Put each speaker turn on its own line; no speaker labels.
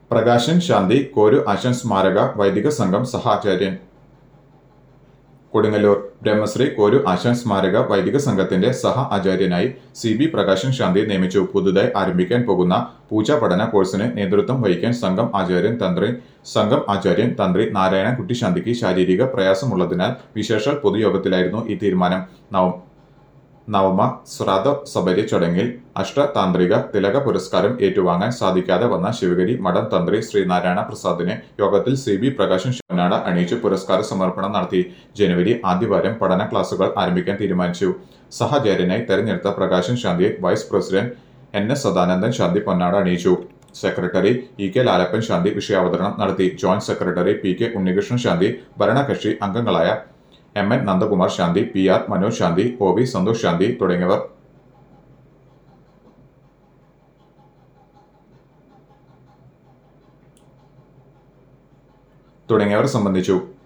പ്രകാശൻ ശാന്തി കോരു ആശൻ സ്മാരക വൈദിക സംഘം സഹാചാര്യൻ കൊടുങ്ങല്ലൂർ ബ്രഹ്മശ്രീ കോരു ആശാൻ സ്മാരക വൈദിക സംഘത്തിന്റെ സഹ ആചാര്യനായി സി ബി പ്രകാശൻ ശാന്തി നിയമിച്ചു പുതുതായി ആരംഭിക്കാൻ പോകുന്ന പൂജാ പഠന കോഴ്സിന് നേതൃത്വം വഹിക്കാൻ സംഘം ആചാര്യൻ തന്ത്രി സംഘം ആചാര്യൻ തന്ത്രി നാരായണൻകുട്ടി ശാന്തിക്ക് ശാരീരിക പ്രയാസമുള്ളതിനാൽ വിശേഷ പൊതുയോഗത്തിലായിരുന്നു ഈ തീരുമാനം നവം നവമ ശ്രാദ്ധ സബരി ചടങ്ങിൽ അഷ്ടതാന്ത്രിക തിലക പുരസ്കാരം ഏറ്റുവാങ്ങാൻ സാധിക്കാതെ വന്ന ശിവഗിരി മഠം തന്ത്രി ശ്രീനാരായണ പ്രസാദിനെ യോഗത്തിൽ സി ബി പ്രകാശൻ ശവനാട് അണിയിച്ച് പുരസ്കാര സമർപ്പണം നടത്തി ജനുവരി ആദ്യവാരം പഠന ക്ലാസുകൾ ആരംഭിക്കാൻ തീരുമാനിച്ചു സഹചാര്യനായി തെരഞ്ഞെടുത്ത പ്രകാശൻ ശാന്തിയെ vice president N S Sadanandan Shanti പൊന്നാട് അണിയിച്ചു secretary E K Lalappan Shanti വിഷയാവതരണം നടത്തി joint secretary P K Unnikrishnan Shanti ഭരണകക്ഷി അംഗങ്ങളായ M N Nandakumar Shanti P R Manoj Shanti O V Santhosh Shanti തുടങ്ങിയവർ തുടങ്ങിയവർ സംബന്ധിച്ചു